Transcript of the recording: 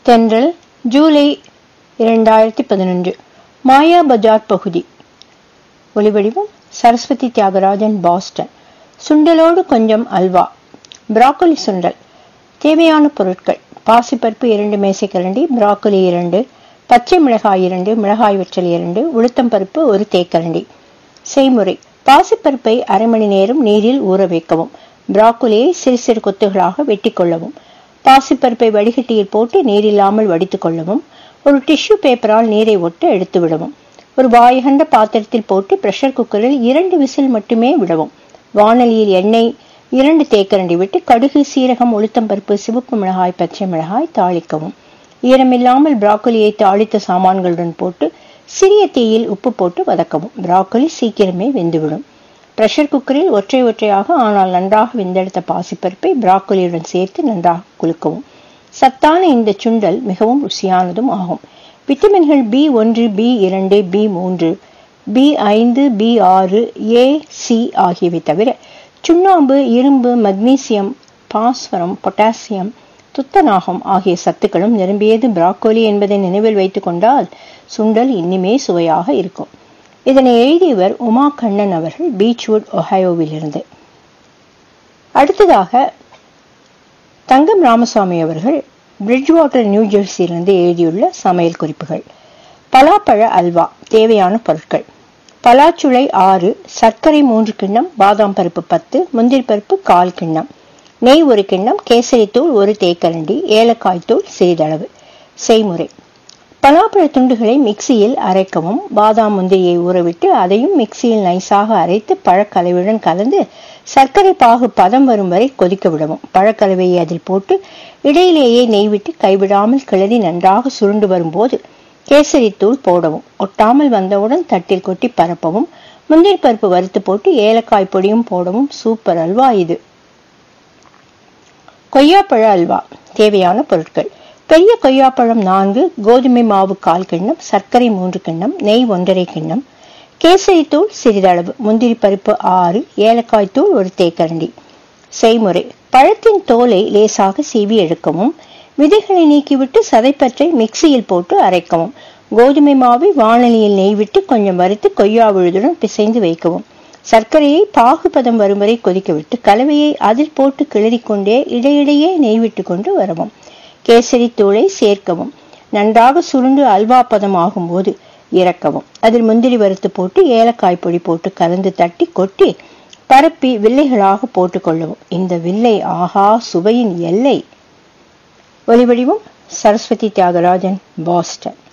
தென்றல் ஜூலை இரண்டாயிரத்தி பதினொன்று மாயா பஜார் பகுதி ஒலிவடிவம் சரஸ்வதி தியாகராஜன் பாஸ்டன் சுண்டலோடு கொஞ்சம் அல்வா பிராக்கோலி சுண்டல் தேவையான பொருட்கள் பாசிப்பருப்பு இரண்டு மேசைக்கரண்டி பிராக்கோலி இரண்டு பச்சை மிளகாய் இரண்டு மிளகாய் வற்றல் இரண்டு உளுத்தம்பருப்பு ஒரு தேக்கரண்டி செய்முறை பாசிப்பருப்பை அரை மணி நேரம் நீரில் ஊற வைக்கவும் பிராக்கோலியை சிறு சிறு கொத்துகளாக வெட்டி கொள்ளவும் பாசிப்பருப்பை வடிகட்டியில் போட்டு நீரில்லாமல் வடித்துக் கொள்ளவும் ஒரு டிஷ்யூ பேப்பரால் நீரை ஒட்டு எடுத்து விடவும் ஒரு வாயகண்ட பாத்திரத்தில் போட்டு பிரஷர் குக்கரில் இரண்டு விசில் மட்டுமே விடவும் வானலியில் எண்ணெய் இரண்டு தேக்கரண்டி விட்டு கடுகு சீரகம் உளுத்தம்பருப்பு சிவப்பு மிளகாய் பச்சை மிளகாய் தாளிக்கவும் ஈரமில்லாமல் பிராக்கோலியை தாளித்த சாமான்களுடன் போட்டு சிறிய தீயில் உப்பு போட்டு வதக்கவும் பிராக்கோலி சீக்கிரமே வெந்துவிடும் பிரஷர் குக்கரில் ஒற்றை ஒற்றையாக ஆனால் நன்றாக வெந்தெடுத்த பாசிப்பருப்பை பிராக்கோலியுடன் சேர்த்து நன்றாக குலுக்கவும் சத்தான இந்த சுண்டல் மிகவும் ருசியானதும் ஆகும் விட்டமின்கள் பி ஒன்று பி இரண்டு பி மூன்று பி ஐந்து பி ஆறு ஏ சி ஆகியவை தவிர சுண்ணாம்பு இரும்பு மக்னீசியம் பாஸ்வரம் பொட்டாசியம் துத்தநாகம் ஆகிய சத்துக்களும் நிரம்பியது பிராக்கோலி என்பதை நினைவில் வைத்துக் கொண்டால் சுண்டல் இன்னுமே சுவையாக இருக்கும் இதனை எழுதியவர் உமா கண்ணன் அவர்கள் பீச்வுட் ஒஹாயோவிலிருந்து அடுத்ததாக தங்கம் ராமசாமி அவர்கள் பிரிட்ஜ் வாட்டர் நியூ ஜெர்சியிலிருந்து எழுதியுள்ள சமையல் குறிப்புகள் பலாப்பழ அல்வா தேவையான பொருட்கள் பலாச்சுளை ஆறு சர்க்கரை மூன்று கிண்ணம் பாதாம் பருப்பு பத்து முந்திரி பருப்பு கால் கிண்ணம் நெய் ஒரு கிண்ணம் கேசரி தூள் ஒரு தேக்கரண்டி ஏலக்காய் தூள் சிறிதளவு செய்முறை பலாப்பழ துண்டுகளை மிக்சியில் அரைக்கவும் பாதாம் முந்திரியை ஊறவிட்டு அதையும் மிக்சியில் நைஸாக அரைத்து பழக்கலவையுடன் கலந்து சர்க்கரை பாகு பதம் வரும் வரை கொதிக்க விடவும் பழக்கலவையை அதில் போட்டு இடையிலேயே நெய் விட்டு கைவிடாமல் கிளறி நன்றாக சுருண்டு வரும்போது கேசரி தூள் போடவும் ஒட்டாமல் வந்தவுடன் தட்டில் கொட்டி பரப்பவும் முந்திரி பருப்பு வறுத்து போட்டு ஏலக்காய் பொடியும் போடவும் சூப்பர் அல்வா இது கொய்யாப்பழ அல்வா தேவையான பொருட்கள் பெரிய கொய்யாப்பழம் நான்கு கோதுமை மாவு கால் கிண்ணம் சர்க்கரை மூன்று கிண்ணம் நெய் ஒன்றரை கிண்ணம் கேசரி தூள் சிறிதளவு முந்திரி பருப்பு ஆறு ஏலக்காய் தூள் ஒரு தேக்கரண்டி செய்முறை பழத்தின் தோலை லேசாக சீவி எடுக்கவும் விதைகளை நீக்கிவிட்டு சதைப்பற்றை மிக்சியில் போட்டு அரைக்கவும் கோதுமை மாவை வானலியில் நெய் விட்டு கொஞ்சம் வறுத்து கொய்யா விழுதுடன் பிசைந்து வைக்கவும் சர்க்கரையை பாகுபதம் வரும் வரை கொதிக்க விட்டு கலவையை அதில் போட்டு கிளறிக்கொண்டே இடையிடையே நெய் விட்டு கொண்டு வரவும் கேசரி தூளை சேர்க்கவும் நன்றாக சுருண்டு அல்வா பதம் ஆகும்போது இறக்கவும் அதில் முந்திரி வறுத்து போட்டு ஏலக்காய் பொடி போட்டு கலந்து தட்டி கொட்டி பரப்பி வில்லைகளாக போட்டுக்கொள்ளவும் இந்த வில்லை ஆஹா சுவையின் எல்லை ஒலிவடிவம் சரஸ்வதி தியாகராஜன் பாஸ்டன்